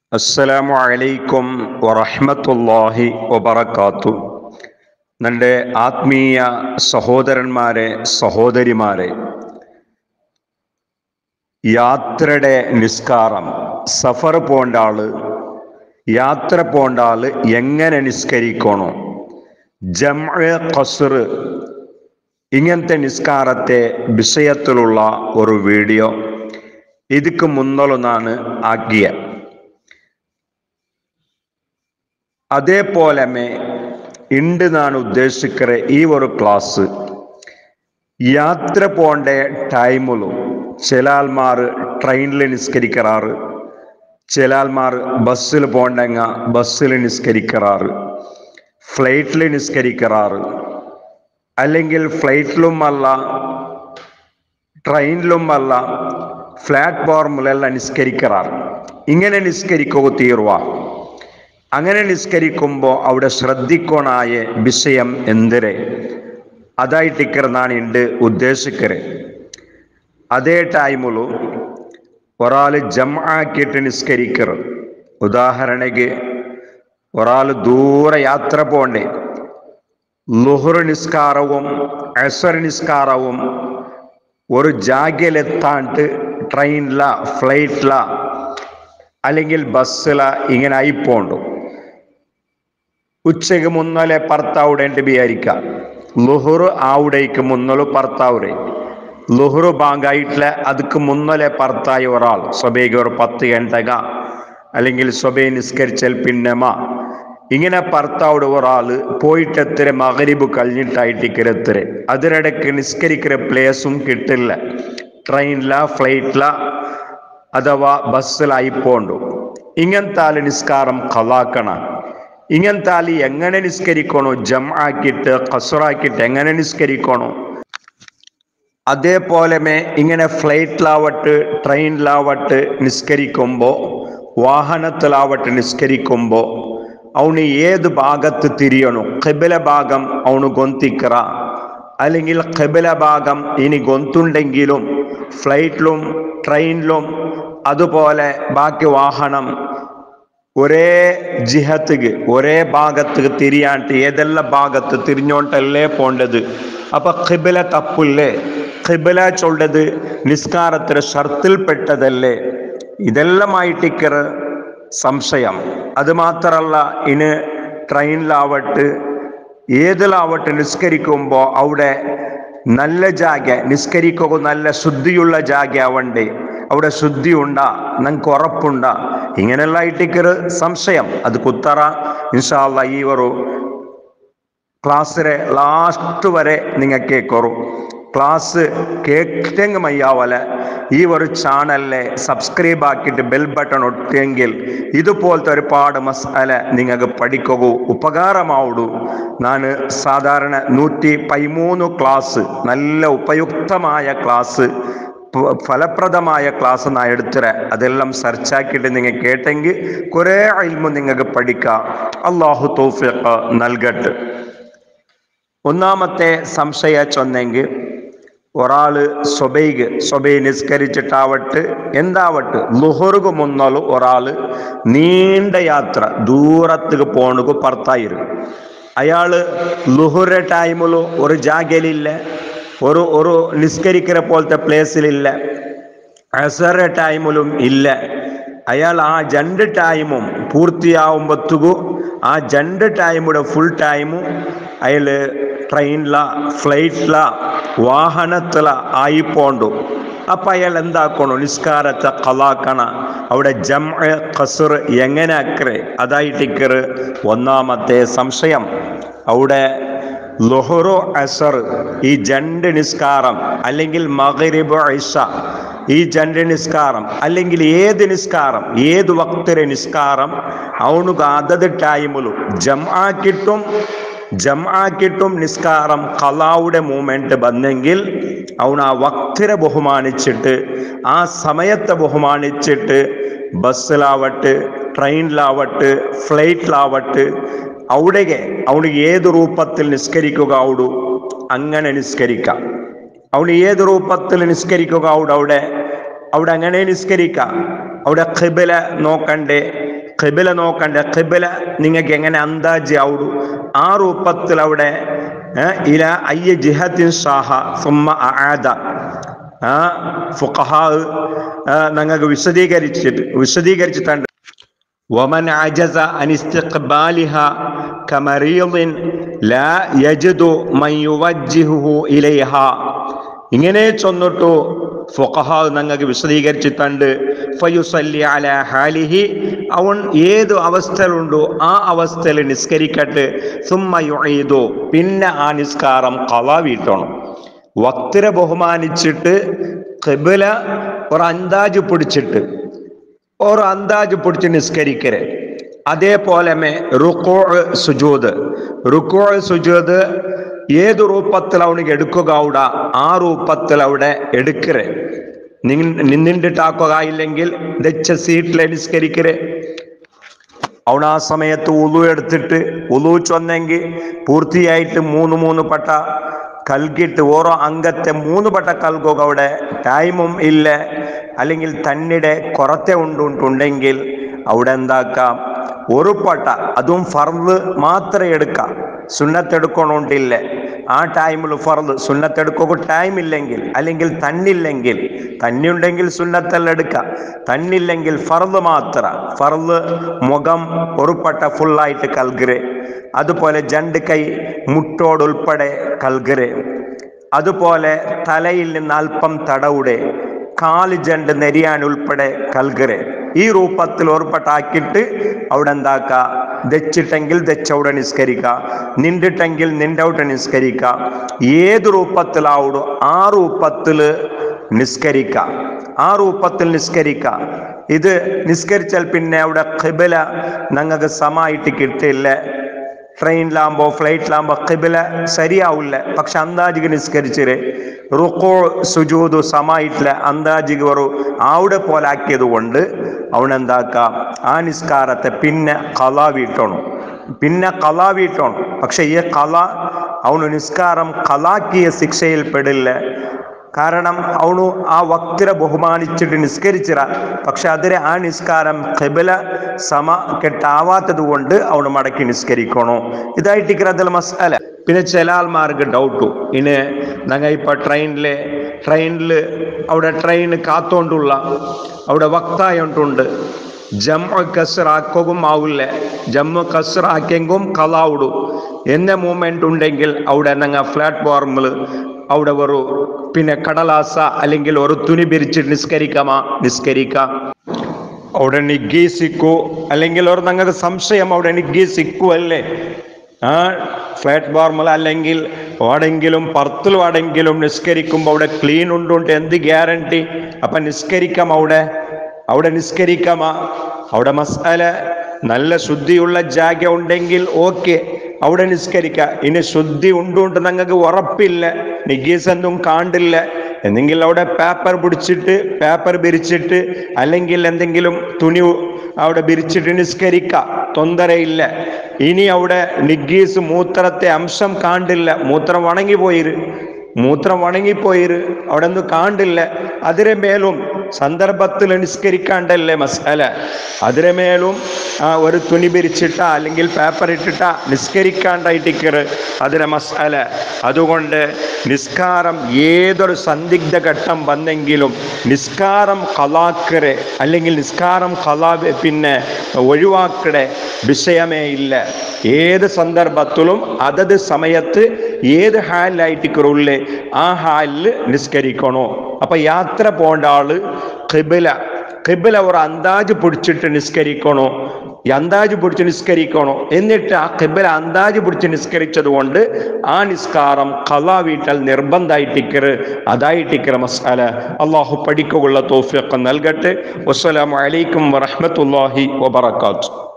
അസ്സലാമു അലൈക്കും വറഹ്മത്തുള്ളാഹി വബറകാത്തു എൻ്റെ ആത്മീയ സഹോദരന്മാരെ സഹോദരിമാരെ യാത്രയുടെ നിസ്കാരം സഫർ പോണ്ട ആള് യാത്ര പോണ്ട ആള് എങ്ങനെ നിസ്കരിക്കണോ ജംഅ ഖസ്ർ ഇങ്ങനത്തെ നിസ്കാരത്തെ വിഷയത്തിലുള്ള ഒരു വീഡിയോ ഇതിക്ക് മുന്നൊന്നാണ് ആക്കിയ അതേപോലെ ഉണ്ട് എന്നാണ് ഉദ്ദേശിക്കുന്ന ഈ ഒരു ക്ലാസ് യാത്ര പോണ്ട ടൈമിലും ചില ആൾമാർ ട്രെയിനിൽ നിസ്കരിക്കാറ് ചില ആൾമാർ ബസ്സിൽ പോണ്ടെങ്ക ബസ്സിൽ നിസ്കരിക്കാറ് ഫ്ലൈറ്റിൽ നിസ്കരിക്കാറ് അല്ലെങ്കിൽ ഫ്ലൈറ്റിലും അല്ല ട്രെയിനിലും അല്ല പ്ലാറ്റ്ഫോമിലെല്ലാം നിസ്കരിക്കാറ് ഇങ്ങനെ നിസ്കരിക്കുക തീർവ അങ്ങനെ നിസ്കരിക്കുമ്പോൾ അവിടെ ശ്രദ്ധിക്കണായ വിഷയം എന്തിരെ അതായിട്ടിക്കറന്നാണ് ഉണ്ട് ഉദ്ദേശിക്കറ് അതേ ടൈമിലു ഒരാൾ ജം ആക്കിയിട്ട് നിസ്കരിക്കറ് ഉദാഹരണക്ക് ഒരാൾ ദൂരെ യാത്ര പോണ്ടേ ലുഹർ നിസ്കാരവും അസർ നിസ്കാരവും ഒരു ജാഗ്യയിലെത്താണ്ട് ട്രെയിനില ഫ്ലൈറ്റില അല്ലെങ്കിൽ ബസ്സില ഇങ്ങനെ ആയിപ്പോണ്ടു ഉച്ചയ്ക്ക് മുന്നലെ ഭർത്താവുടേണ്ടി വിചാരിക്കാം ലുഹുർ ആവുടേക്ക് മുന്നല് ഭർത്താവുടെ ലുഹുർ ബാങ്കായിട്ടില്ല അതുക്ക് മുന്നലെ ഭർത്തായ ഒരാൾ സ്വബേക്ക് ഒരു പത്ത് ഗണ്ടക അല്ലെങ്കിൽ സ്വബേ നിസ്കരിച്ചാൽ പിന്നമ ഇങ്ങനെ ഭർത്താവുടെ ഒരാള് പോയിട്ടെത്തിരെ മകരിബ് കഴിഞ്ഞിട്ടായിട്ടിക്കരത്തിരെ അതിനിടയ്ക്ക് നിസ്കരിക്കുന്ന പ്ലേസും കിട്ടില്ല ട്രെയിനില ഫ്ലൈറ്റില അഥവാ ബസ്സിലായി പോണ്ടു ഇങ്ങനത്തെ ആള് നിസ്കാരം കളാക്കണ ഇങ്ങനത്തെ ആള് എങ്ങനെ നിസ്കരിക്കണോ ജം ആക്കിയിട്ട് കസുറാക്കിയിട്ട് എങ്ങനെ നിസ്കരിക്കണോ അതേപോലെ ഇങ്ങനെ ഫ്ലൈറ്റിലാവട്ട് ട്രെയിനിലാവട്ട് നിസ്കരിക്കുമ്പോൾ വാഹനത്തിലാവട്ട് നിസ്കരിക്കുമ്പോൾ അവന് ഏത് ഭാഗത്ത് തിരിയണോ ഖബില ഭാഗം അവന് ഗൊന്തിക്കറ അല്ലെങ്കിൽ ഖബില ഭാഗം ഇനി ഗൊന്തുണ്ടെങ്കിലും ഫ്ലൈറ്റിലും ട്രെയിനിലും അതുപോലെ ബാക്കി വാഹനം ഒരേ ജിഹത്തുക്ക് ഒരേ ഭാഗത്ത് തിരിയാണ്ട് ഏതെല്ലാം ഭാഗത്ത് തിരിഞ്ഞോണ്ടല്ലേ പോണ്ടത് അപ്പൊ ഖിബില തപ്പില്ലേ ഖിബില ചൊല്ലത് നിസ്കാരത്തിന് ഷർത്തിൽപ്പെട്ടതല്ലേ ഇതെല്ലാമായിട്ടിക്കർ സംശയം അത് മാത്രല്ല ഇന് ട്രെയിനിലാവട്ട് ഏതിലാവട്ടെ നിസ്കരിക്കുമ്പോൾ അവിടെ നല്ല ജാഗ നിസ്കരിക്കുക നല്ല ശുദ്ധിയുള്ള ജാഗ ആവണ്ടേ അവിടെ ശുദ്ധി ഉണ്ടാ നിങ്ങൾക്ക് ഉറപ്പുണ്ടാ ഇങ്ങനെയുള്ള ആയിട്ടിക്കൊരു സംശയം അത് കുത്തറ ഇൻഷാല്ല ഈ ഒരു ക്ലാസ്സിലെ ലാസ്റ്റ് വരെ നിങ്ങൾ കേൾക്കറു ക്ലാസ് കേട്ടെങ്കിൽ മയ്യാവല ഈ ഒരു ചാനലിനെ സബ്സ്ക്രൈബ് ആക്കിയിട്ട് ബെൽ ബട്ടൺ ഒട്ടിയെങ്കിൽ ഇതുപോലത്തെ ഒരുപാട് മസാല നിങ്ങൾക്ക് പഠിക്കൂ ഉപകാരമാവുടു ഞാൻ സാധാരണ നൂറ്റി പതിമൂന്ന് ക്ലാസ് നല്ല ഉപയുക്തമായ ക്ലാസ് ഫലപ്രദമായ ക്ലാസ് ഞാൻ എടുത്തിര അതെല്ലാം സെർച്ചാക്കിയിട്ട് നിങ്ങൾ കേട്ടെങ്കിൽ കുറേ അയിൽമ നിങ്ങൾക്ക് പഠിക്കാം അള്ളാഹു തൗഫിഖ് നൽകട്ടെ ഒന്നാമത്തെ സംശയ ചൊന്നെങ്കിൽ ഒരാള് സ്വബൈക്ക് സ്വബൈ നിസ്കരിച്ചിട്ടാവട്ട് എന്താവട്ട് ലുഹറുക്ക് മുന്നോള് ഒരാള് നീണ്ട യാത്ര ദൂരത്തേക്ക് പോണുക്ക് പുറത്തായിരുന്നു അയാള് ലുഹുറെ ടൈമിലും ഒരു ജാഗയിലില്ല ഒരു ഒരു നിസ്കരിക്കുന്ന പോലത്തെ പ്ലേസിലില്ല അസറ ടൈമിലും ഇല്ല അയാൾ ആ രണ്ട് ടൈമും പൂർത്തിയാവുമ്പോഴത്തേക്കും ആ രണ്ട് ടൈമുടെ ഫുൾ ടൈമും അയാൾ ട്രെയിനില ഫ്ലൈറ്റില വാഹനത്തില ആയിപ്പോണ്ടു അപ്പം അയാൾ എന്താക്കണോ നിസ്കാരത്തെ കലാക്കണ അവിടെ ജം ഖസർ എങ്ങനെ അക്കറ് അതായിട്ടിക്കറ് ഒന്നാമത്തെ സംശയം അവിടെ ലൊഹറു അസർ ഈ ജണ്ട് നിസ്കാരം അല്ലെങ്കിൽ മകരിബ് ഐഷ ഈ ജണ്ട് നിസ്കാരം അല്ലെങ്കിൽ ഏത് നിസ്കാരം ഏത് വക്തരെ നിസ്കാരം അവനുക്ക് അതത് ടൈമിലും ജം ആക്കിയിട്ടും ജം ആക്കിയിട്ടും നിസ്കാരം കലാവുടെ മൂമെന്റ് വന്നെങ്കിൽ അവൻ ആ വക്തരെ ബഹുമാനിച്ചിട്ട് ആ സമയത്തെ ബഹുമാനിച്ചിട്ട് ബസ്സിലാവട്ട് ട്രെയിനിലാവട്ട് ഫ്ലൈറ്റിലാവട്ട് അവിടെಗೆ ಅವನಿಗೆ ഏത് രൂപത്തിൽ നിസ്കരിക്കുക ഔടു അങ്ങനെ നിസ്കരിക്കാം അവന് ഏത് രൂപത്തിൽ നിസ്കരിക്കുക ഔട് അവിടെ അവിടെ അങ്ങനെ നിസ്കരിക്കാം അവിടെ ഖിബില നോക്കണ്ടേ ഖിബില നോക്കണ്ടേ ഖിബില നിങ്ങൾക്ക് എങ്ങനെ അന്താജ് ആവുടു ആ രൂപത്തിൽ അവിടെ ഏ, ഇല അയ്യ ജിഹത്തിൻ സാഹ സുമ്മ ആദ ആ ഫുഖഹാ ഞങ്ങൾക്ക് വിശദീകരിച്ചിട്ട് വിശദീകരിച്ചിട്ടുണ്ട് ومن عجز عن استقبالها كمريض لا يجد من يوجهه إليها ഇങ്ങനെ ചൊന്നിട്ടു ഫുഖഹ ഞങ്ങൾക്ക് വിശദീകരിച്ചിട്ടുണ്ട് ഫയുസല്ലി അല ഹാലിഹി അവൻ ഏത് അവസ്ഥയിലുണ്ടോ ആ അവസ്ഥയിൽ നിസ്കരിക്കട്ടെ സുമ്മ യുഈദു പിന്നെ ആ നിസ്കാരം കള വീട്ടണം വക്തിരെ ബഹുമാനിച്ചിട്ട് ഖിബില ഒരു അന്താജ് പിടിച്ചിട്ട് ഒരു അന്താജ് പിടിച്ച് നിസ്കരിക്കരെ അതേപോലെ മേ റുക്കോ സുജൂദ് റുക്കോ സുജൂദ് ഏത് രൂപത്തിൽ അവനിക്ക് എടുക്കുക അവിടെ ആ രൂപത്തിൽ അവിടെ എടുക്കരെ നിന്നിട്ടാക്കുക ഇല്ലെങ്കിൽ ദച്ച സീറ്റിൽ നിസ്കരിക്കരെ അവൻ ആ സമയത്ത് ഉളു എടുത്തിട്ട് ഉളു ചൊന്നെങ്കിൽ പൂർത്തിയായിട്ട് മൂന്ന് മൂന്ന് പട്ട കൽകിട്ട് ഓരോ അംഗത്തെ മൂന്ന് പട്ട കൽക്കുക അവിടെ ടൈമും ഇല്ല അല്ലെങ്കിൽ തന്നിടെ കുറത്തെ ഉണ്ടുണ്ടെങ്കിൽ അവിടെ എന്താക്കാം ഒരു പട്ട അതും ഫർദ് മാത്രമേ എടുക്കാം സുന്നത്തെടുക്കണോണ്ടില്ല ആ ടൈമിൽ ഫർദ് സുന്നത്തെടുക്കുക ടൈം ഇല്ലെങ്കിൽ അല്ലെങ്കിൽ തന്നില്ലെങ്കിൽ തന്നിയുണ്ടെങ്കിൽ സുന്നത്തെല്ലാം എടുക്കാം തന്നില്ലെങ്കിൽ ഫർദ് മാത്ര ഫർദ് മുഖം ഒരു പട്ട ഫുള്ളായിട്ട് കൽകരെ അതുപോലെ ജണ്ട് കൈ മുട്ടോടുൾപ്പെടെ കൽകരെ അതുപോലെ തലയിൽ നിന്ന് അല്പം തടവുടെ കാല് ജണ്ട് നെരിയാൻ ഉൾപ്പെടെ കൽകരെ ഈ രൂപത്തിൽ ഓർപ്പട്ടാക്കിയിട്ട് അവിടെ എന്താക്ക ദച്ചിട്ടെങ്കിൽ ദച്ചവിടെ നിസ്കരിക്ക നിണ്ടിട്ടെങ്കിൽ നിണ്ടവിടെ നിസ്കരിക്ക ഏത് രൂപത്തിലാവുടോ ആ രൂപത്തിൽ നിസ്കരിക്ക ആ രൂപത്തിൽ നിസ്കരിക്ക ഇത് നിസ്കരിച്ചാൽ പിന്നെ അവിടെ ഖിബില ഞങ്ങൾക്ക് സമായിട്ട് കിട്ടില്ല ട്രെയിനിലാകുമ്പോ ഫ്ലൈറ്റിലാകുമ്പോ ഖിബില ശരിയാവില്ല പക്ഷെ അന്താജിക്ക് നിസ്കരിച്ചിര് റുക്കോ സുജൂദു സമായിട്ടില്ല അന്താജിക്ക് ഒരു അവിടെ പോലെ ആക്കിയത് കൊണ്ട് അവനെന്താക്കാം ആ നിസ്കാരത്തെ പിന്നെ കല വീട്ടണം പിന്നെ കല വീട്ടണം പക്ഷെ ഈ കല അവന് നിസ്കാരം കലാക്കിയ ശിക്ഷയിൽ പെടില്ല കാരണം അവನು ആ വക്തിരെ ബഹുമാനിച്ചിട്ട് നിസ്കരിച്ചിര പക്ഷെ അതിരെ ആ നിസ്കാരം ഖിബില സമ കെട്ടാവാത്തത് കൊണ്ട് അവന് മടക്കി നിസ്കരിക്കണോ ഇതായിട്ട് ഇക്കറത്തിൽ മസാല പിന്നെ ചില ആൾമാർക്ക് ഡൗട്ടു ഇനി ഞങ്ങൾ ഇപ്പൊ ട്രെയിനില് ട്രെയിനിൽ അവിടെ ട്രെയിൻ കാത്തോണ്ടുള്ള അവിടെ വക്തായോണ്ടുണ്ട് ജമ്മു കസറാക്കും ആവില്ല ജമ്മു കസറാക്കെങ്കും കലാവിടും എന്ന മൂമെന്റ് ഉണ്ടെങ്കിൽ അവിടെ ഞങ്ങൾ പ്ലാറ്റ്ഫോമിൽ അവിടെ ഒരു പിന്നെ കടലാസ അല്ലെങ്കിൽ ഒരു തുണി പിരിച്ച് നിസ്കരിക്കാമാ നിസ്കരിക്കാം അവിടെ നിഗ്ഗി സിക്കു അല്ലെങ്കിൽ ഒരു നിങ്ങൾക്ക് സംശയം അവിടെ നിഗ്ഗി സിക്കു അല്ലേ ആ പ്ലാറ്റ്ഫോമിൽ അല്ലെങ്കിൽ വാടെങ്കിലും പുറത്തിൽ വാടെങ്കിലും നിസ്കരിക്കുമ്പോൾ അവിടെ ക്ലീൻ ഉണ്ടുണ്ട് എന്ത് ഗ്യാരണ്ടി അപ്പൊ നിസ്കരിക്കാം അവിടെ അവിടെ നിസ്കരിക്കാമാ അവിടെ മസാല നല്ല ശുദ്ധിയുള്ള ജാഗ ഉണ്ടെങ്കിൽ ഓക്കെ അവിടെ നിസ്കരിക്ക ഇനി ശുദ്ധി ഉണ്ടുണ്ട് നിങ്ങൾക്ക് ഉറപ്പില്ല നിഗീസ് എന്തും കാണ്ടില്ല എന്തെങ്കിലും അവിടെ പേപ്പർ പിടിച്ചിട്ട് പേപ്പർ പിരിച്ചിട്ട് അല്ലെങ്കിൽ എന്തെങ്കിലും തുണി അവിടെ പിരിച്ചിട്ട് നിസ്കരിക്ക തൊന്തരയില്ല ഇനി അവിടെ നിഗീസ് മൂത്രത്തെ അംശം കാണ്ടില്ല മൂത്രം വണങ്ങിപ്പോയിര് മൂത്രം വണങ്ങിപ്പോയിര് അവിടെ ഒന്നും കാണ്ടില്ല അതിരെ മേലും സന്ദർഭത്തിൽ നിസ്കരിക്കാണ്ടല്ലേ മസാല അതിരെ മേലും ആ, ഒരു തുണി പിരിച്ചിട്ട അല്ലെങ്കിൽ പേപ്പർ ഇട്ടിട്ട നിസ്കരിക്കാണ്ടായിട്ടിക്കറ് അതിരെ മസാല അതുകൊണ്ട് നിസ്കാരം ഏതൊരു സന്ദിഗ്ധ ഘട്ടം വന്നെങ്കിലും നിസ്കാരം കലാക്കറെ അല്ലെങ്കിൽ നിസ്കാരം കലാ പിന്നെ ഒഴിവാക്കടെ വിഷയമേ ഇല്ല ഏത് സന്ദർഭത്തിലും അതത് സമയത്ത് ഏത് ഹാലിലായിട്ടിക്കറുള്ളേ ആ ഹാലിൽ നിസ്കരിക്കണോ അപ്പൊ യാത്ര പോണ്ട ആള് ഖിബില ഖിബില ഒരു അന്താജ് പിടിച്ചിട്ട് നിസ്കരിക്കണോ ഈ അന്താജ് പിടിച്ച് നിസ്കരിക്കണോ എന്നിട്ട് ആ ഖിബില അന്താജ് പിടിച്ച് നിസ്കരിച്ചത് കൊണ്ട് ആ നിസ്കാരം കലാ വീട്ടൽ നിർബന്ധമായിട്ടിക്കറ് അതായിട്ടിക്കറ മസാല അള്ളാഹു പഠിക്കുള്ള തോഫിയൊക്കെ നൽകട്ടെ വസ്സലാമു അലൈക്കും വറഹ്മത്തുള്ളാഹി വബറകാതുഹു